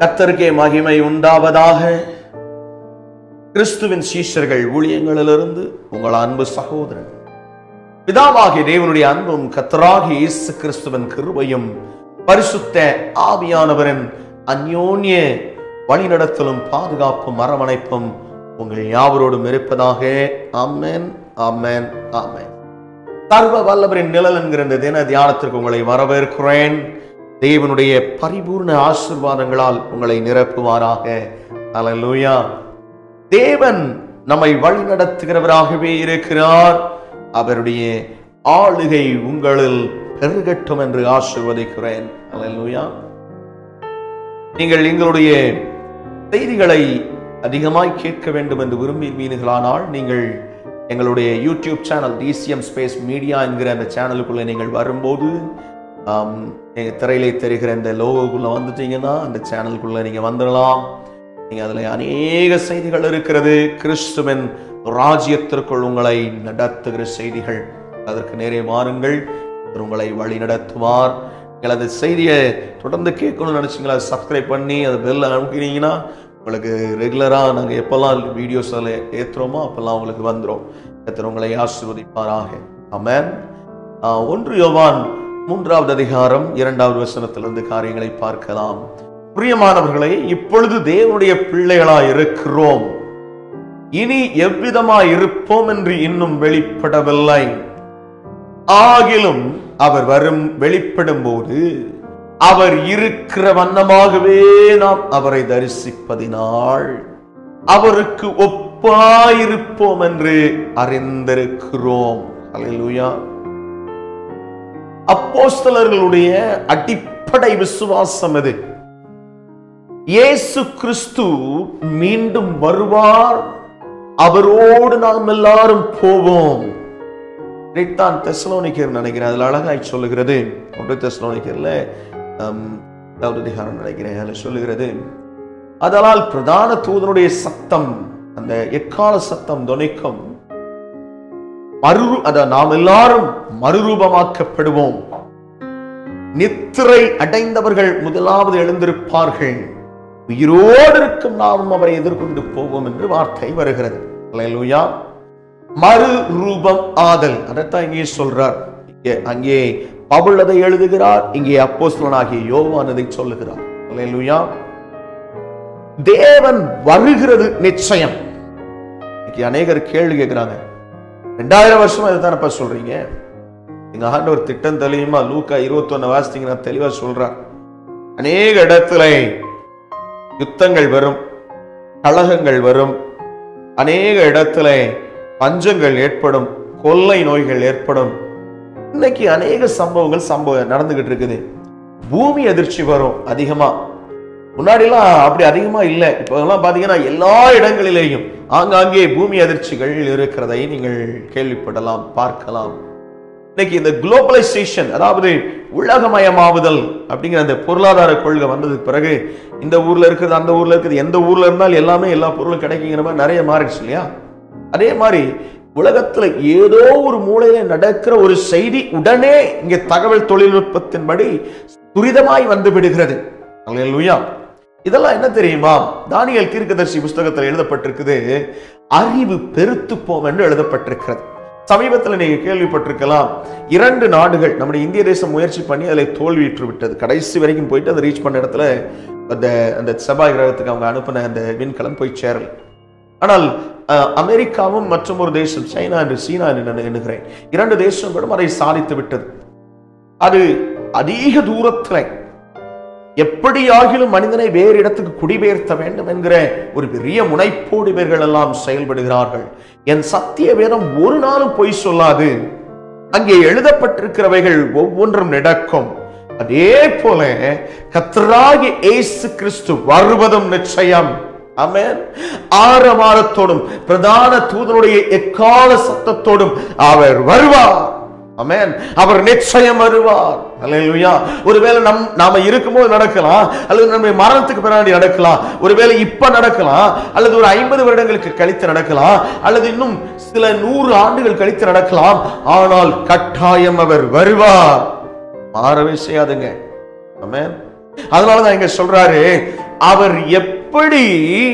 கத்தருக்கே மகிமை உண்டாவதாக கிறிஸ்துவின் சீஷர்கள் ஊழியங்களிலிருந்து உங்கள் அன்பு சகோதரன் பிதாவாகிய தேவனுடைய அன்பும் கத்தராகிய இயேசு கிறிஸ்துவின் கிருபையும் பரிசுத்த ஆவியானவரின் அந்யோன்ய வழிநடத்தலும் பாதுகாப்பும் அரவணைப்பும் உங்கள் யாவரோடும் இருப்பதாக ஆமென் ஆமென் ஆமென் சர்வ வல்லவரின் நிழல் என்கிற இந்த தின தியானத்திற்கு உங்களை வரவேற்கிறேன் தேவனுடைய பரிபூர்ண ஆசீர்வாதங்களால் உங்களை நிரப்புவாராக அல்லேலூயா தேவன் நம்மை வழிநடத்துகிறவராகவே இருக்கிறார் அவருடைய ஆளுகை உங்களில் பெருகட்டும் என்று ஆசிர்வதிக்கிறேன் அல்லேலூயா நீங்கள் எங்களுடைய செய்திகளை அதிகமாய் கேட்க வேண்டும் என்று விரும்பி மீனுகளானால் நீங்கள் எங்களுடைய YouTube channel TCM space media என்கிற அந்த சேனலுக்குள்ளே நீங்கள் வரும்போது ஆம், எங்க திரையிலே தெரிகிற இந்த லோகோக்குள்ள வந்துட்டீங்கன்னா அந்த சேனலுக்குள்ள நீங்க வந்துடலாம் நீங்க அதுல அநேக செய்திகள் இருக்கிறது கிறிஸ்துவின் ராஜ்யத்திற்குள் உங்களை நடத்துகிற செய்திகள் அதற்கு நேரே வாருங்கள் அவர் உங்களை வழி நடத்துவார் நீங்கள் அந்த செய்தியை தொடர்ந்து கேட்கணும்னு நினைச்சீங்களா சப்ஸ்கிரைப் பண்ணி அது பெல் அனுப்பினீங்கன்னா உங்களுக்கு ரெகுலராக நாங்கள் எப்போல்லாம் வீடியோஸ் அதில் ஏற்றுறோமோ அப்போல்லாம் உங்களுக்கு வந்துடும் கர்த்தர் உங்களை ஆசீர்வதிப்பாராக ஆமென் ஆஹ், ஒன்று யோவான் மூன்றாவது அதிகாரம் இரண்டாவது வசனத்திலிருந்து காரியங்களை பார்க்கலாம் பிரியமானவர்களே இப்பொழுது தேவனுடைய பிள்ளைகளாய் இருக்கிறோம் இனி எவ்விதமாய் இருப்போம் என்று இன்னும் வெளிப்படவில்லை ஆகிலும் அவர் வரும் வெளிப்படும் போது அவர் இருக்கிற வண்ணமாகவே நாம் அவரை தரிசிப்பதினால் அவருக்கு ஒப்பாயிருப்போம் என்று அறிந்திருக்கிறோம் அல்லேலூயா அப்போஸ்தலர்களுடைய அடிப்படை விசுவாசம் எது இயேசு கிறிஸ்து மீண்டும் வருவார் அவரோடு நாம் எல்லாரும் போவோம் இதைத்தான் தெசலோனிக்கர் நினைக்கிறேன் அதுல அழகாய் சொல்லுகிறது ஒன்று தெசலோனிக்கர்ல அதிகாரம் நினைக்கிறேன் அதுல சொல்லுகிறது அதனால் பிரதான தூதனுடைய சத்தம் அந்த எக்கால சத்தம் துணிக்கும் மறு அத நாம் எல்லாரும் மறுரூபமாக்கப்படுவோம் நித்திரை அடைந்தவர்கள் முதலாவது எழுந்திருப்பார்கள் உயிரோடு இருக்கும் நாமும் அவரை எதிர்கொண்டு போவோம் என்று வார்த்தை வருகிறது அல்லேலூயா மறு ரூபம் ஆதல் அதைத்தான் இங்கே சொல்றார் இங்கே அங்கே பவுல் அதை எழுதுகிறார் இங்கே அப்போஸ்தலனாகிய யோவான் அதை சொல்லுகிறார் அல்லேலூயா தேவன் வருகிறது நிச்சயம் இன்னைக்கு அநேகர் கேள்வி கேட்கிறாங்க ரெண்டாயிரம் வருஷமா இதுதானப்பா சொல்றீங்க எங்க ஆண்டவர் திட்டம் தெளியுமா லூக்கா இருபத்தொன்னு வாசித்தீங்கன்னா தெளிவா சொல்றார் அநேக இடத்துல யுத்தங்கள் வரும் கழகங்கள் வரும் அநேக இடத்துல பஞ்சங்கள் ஏற்படும் கொள்ளை நோய்கள் ஏற்படும் இன்னைக்கு அநேக சம்பவங்கள் சம்பவம் நடந்துகிட்டு இருக்குது பூமி அதிர்ச்சி வரும் அதிகமா முன்னாடிலாம் அப்படி அதிகமா இல்லை இப்போ எல்லாம் பாத்தீங்கன்னா எல்லா இடங்களிலேயும் ஆங்காங்கே பூமி அதிர்ச்சிகள் இருக்கிறதை நீங்கள் கேள்விப்படலாம் பார்க்கலாம் இன்னைக்கு இந்த குளோபலைசேஷன் அதாவது உலகமயமாவுதல் அப்படிங்கிற அந்த பொருளாதார கொள்கை வந்ததுக்கு பிறகு இந்த ஊர்ல இருக்கிறது அந்த ஊர்ல இருக்கிறது எந்த ஊர்ல இருந்தாலும் எல்லாமே எல்லா பொருளும் கிடைக்குங்கிற மாதிரி நிறைய மாறிடுச்சு இல்லையா அதே மாதிரி உலகத்துல ஏதோ ஒரு மூலையில நடக்கிற ஒரு செய்தி உடனே இங்க தகவல் தொழில்நுட்பத்தின்படி துரிதமாய் வந்து விடுகிறது அல்லேலூயா இதெல்லாம் என்ன தெரியுமா தானியல் தீர்க்கதரிசி புஸ்தகத்தில் எழுதப்பட்டிருக்குது அறிவு பெருத்து போம் என்று எழுதப்பட்டிருக்கிறது சமீபத்தில் நீங்க கேள்விப்பட்டிருக்கலாம் இரண்டு நாடுகள் நம்முடைய இந்திய தேசம் முயற்சி பண்ணி அதில் தோல்வியுற்று விட்டது கடைசி வரைக்கும் போயிட்டு அதை ரீச் பண்ண இடத்துல அந்த அந்த செவ்வாய் கிரகத்துக்கு அவங்க அனுப்பின அந்த விண்கலம் போய் சேரல ஆனால் அஹ், அமெரிக்காவும் மற்றும் ஒரு தேசம் சைனா என்று சீனா என்று நான் எண்ணுகிறேன் இரண்டு தேசங்களும் அதை சாதித்து விட்டது அது அதிக தூரத்தில் எப்படியாகிலும் மனிதனை வேறு இடத்துக்கு குடிபெயர்த்த வேண்டும் என்கிற ஒரு பெரிய முனைப்போடு இவர்கள் எல்லாம் செயல்படுகிறார்கள் என் சத்திய வேதம் ஒரு நாளும் பொய் சொல்லாது அங்கே எழுதப்பட்டிருக்கிறவைகள் ஒவ்வொன்றும் நடக்கும் அதே போல கத்தராகி இயேசு கிறிஸ்து வருவதும் நிச்சயம் ஆமென் ஆரவாரத்தோடும் பிரதான தூதனுடைய எக்கால சத்தத்தோடும் அவர் வருவார் ஆமென் அவர் நிச்சயம் வருவார் அல்லேலூயா ஒருவேளை நம் நாம இருக்கும்போது நடக்கலாம் அல்லது நம்முடைய மரணத்துக்கு பின்னாடி நடக்கலாம் ஒருவேளை இப்ப நடக்கலாம் அல்லது ஒரு ஐம்பது வருடங்களுக்கு கழித்து நடக்கலாம் அல்லது இன்னும் சில நூறு ஆண்டுகள் கழித்து நடக்கலாம் ஆனால் கட்டாயம் அவர் வருவார் மாறவே செய்யாதுங்க ஆமென் அதனாலதான் இங்க சொல்றாரு அவர் எப்படி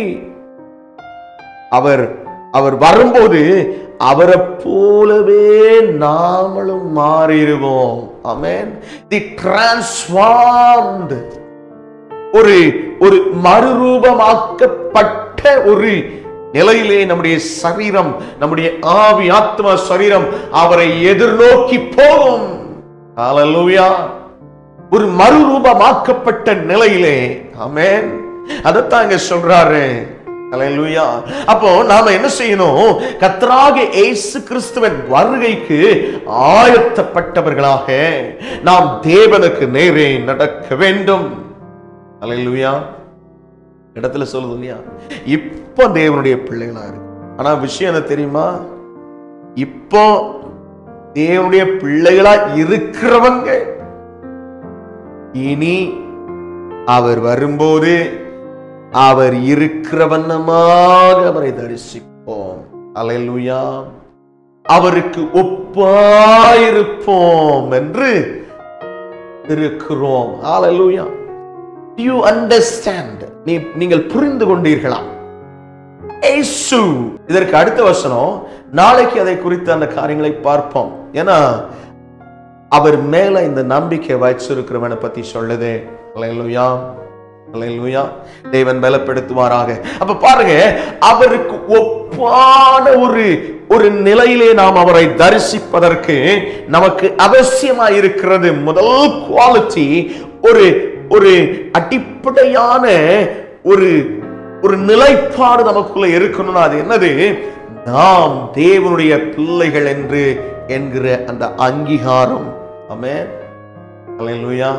அவர் அவர் வரும்போது அவரை போலவே நாமளும் மாறிடுவோம் ஆமென் தி டிரான்ஸ்ஃபார்ம்டு ஒரு ஒரு மறுரூபமாக்கப்பட்ட ஒரு நிலையிலே நம்முடைய சரீரம் நம்முடைய ஆவி ஆத்மா சரீரம் அவரை எதிர்நோக்கி போகும் ஹalleluya ஒரு மறுரூபமாக்கப்பட்ட நிலையிலே ஆமென் அதைத்தான் இங்க சொல்றாரு ஹalleluya அப்போ நாம என்ன செய்யணும் கர்த்தராகிய இயேசு கிறிஸ்துவின் வருகைக்கு ஆயத்தப்பட்டவர்களாக நாம் தேவனுக்கு நேரே நடக்க வேண்டும் ஹalleluya இடத்துல சொல்லுது இல்லையா இப்போ தேவனுடைய பிள்ளைகளா இருக்கு ஆனா விஷயம் என்ன தெரியுமா இப்போ தேவனுடைய பிள்ளைகளா இருக்கிறவங்க இனி அவர் வரும்போது அவர் இருக்கிற வண்ணமாக அவரை தரிசிப்போம் அலையலுயா அவருக்கு ஒப்பாயிருப்போம் என்று இருக்கிறோம் அலையலுயா யூ அண்டர்ஸ்டாண்ட் நீ நீங்கள் புரிந்து கொண்டீர்களா ஏசு இதற்கு அடுத்த வசனம் நாளைக்கு அதை குறித்த அந்த காரியங்களை பார்ப்போம் ஏன்னா அவர் மேல இந்த நம்பிக்கை வச்சிருக்கிறவனை பத்தி சொல்லுது அல்லேலூயா அல்லேலூயா தேவன் பலப்படுத்துவாராக அப்ப பாருங்க அவருக்கு ஒப்பான ஒரு ஒரு நிலையிலே நாம் அவரை தரிசிப்பதற்கு நமக்கு அவசியமா இருக்கிறது முதல் குவாலிட்டி ஒரு ஒரு அடிப்படையான ஒரு ஒரு நிலைப்பாடு நமக்குள்ள இருக்கணும்னா அது என்னது நாம் தேவனுடைய பிள்ளைகள் என்று என்கிற அந்த அங்கீகாரம் ஆமென் அல்லேலூயா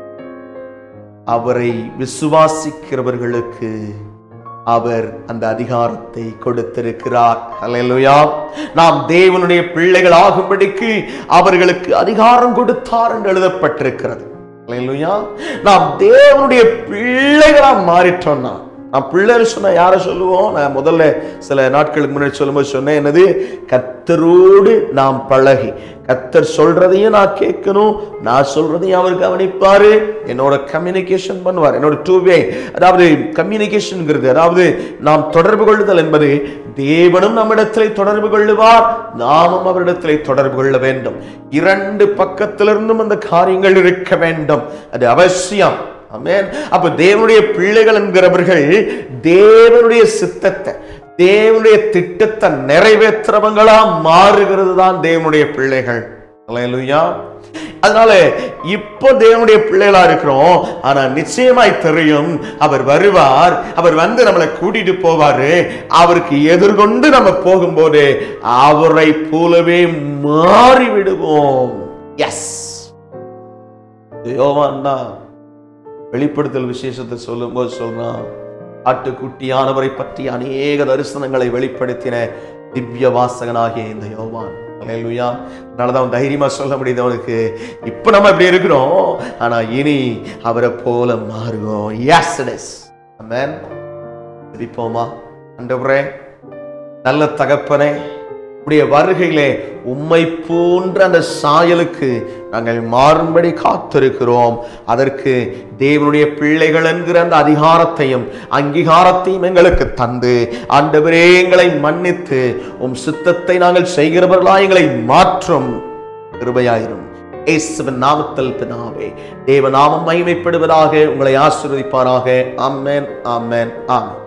அவரை விசுவாசிக்கிறவர்களுக்கு அவர் அந்த அதிகாரத்தை கொடுத்திருக்கிறார் அல்லேலூயா நாம் தேவனுடைய பிள்ளைகள் ஆகும்படிக்கு அவர்களுக்கு அதிகாரம் கொடுத்தார் என்று எழுதப்பட்டிருக்கிறது அல்லேலூயா நாம் தேவனுடைய பிள்ளைகளா மாறிட்டோம்னா நான் பிள்ளைன்னு சொன்னா யாரை சொல்லுவோம் நான் முதல்ல சில நாட்களுக்கு முன்னாடி சொல்லும்போது சொன்னேன் என்னது கத்தரோடு நாம் பழகி கத்தர் சொல்றதையும் நான் கேட்கணும் நான் சொல்றதையும் அவர் கவனிப்பாரு என்னோட கம்யூனிகேஷன் பண்ணுவார் என்னோட டூ வே அதாவது கம்யூனிகேஷன்ங்கிறது அதாவது நாம் தொடர்பு கொள்ளுதல் என்பது தேவனும் நம்மிடத்திலே தொடர்பு கொள்ளுவார் நாமும் அவரிடத்திலே தொடர்பு கொள்ள வேண்டும் இரண்டு பக்கத்திலிருந்தும் அந்த காரியங்கள் இருக்க வேண்டும் அது அவசியம் ஆமென் அப்ப தேவனுடைய பிள்ளைகள் என்கிறவர்கள் தேவனுடைய சித்தத்தை தேவனுடைய திட்டத்தை நிறைவேற்றுறவங்களா மாறுகிறது தான் தேவனுடைய பிள்ளைகள் அல்லேலூயா அதனால இப்போ தேவனுடைய பிள்ளைகளா இருக்கிறோம் ஆனா நிச்சயமாய் தெரியும் அவர் வருவார் அவர் வந்து நம்மளை கூட்டிட்டு போவாரு அவருக்கு எதிர்கொண்டு நம்ம போகும்போது அவரை போலவே மாறி விடுவோம் எஸ் யோவான் தான் வெளிப்படுத்தல் விசேஷத்தை சொல்லும்போது சொல்றான் ஆட்டுக்குட்டியானவரை பற்றி அநேக தரிசனங்களை வெளிப்படுத்தின திவ்ய வாசகனாகிய இந்த யோவான் அல்லேலூயா அதனாலதான் அவன் தைரியமா சொல்ல முடியுது அவனுக்கு இப்ப நம்ம இப்படி இருக்கிறோம் ஆனா இனி அவரை போல மாறுவோம் எஸ் இட் இஸ் ஆமென் ஜெபிப்போமா ஆண்டவரே நல்ல தகப்பனே உடைய வருகையிலே உம்மை போன்ற அந்த சாயலுக்கு நாங்கள் மாறும்படி காத்திருக்கிறோம் அதற்கு தேவனுடைய பிள்ளைகள் என்கிற அந்த அதிகாரத்தையும் அங்கீகாரத்தையும் எங்களுக்கு தந்து ஆண்டவரே எங்களை மன்னித்து உம் சித்தத்தை நாங்கள் செய்கிறவர்களா எங்களை மாற்றும் கிருபையாயிரும் இயேசுவின் நாமத்தில் பிதாவே தேவ நாமம் மகிமைப்படுவதாக உங்களை ஆசீர்வதிப்பாராக ஆமென் ஆமென் ஆமென்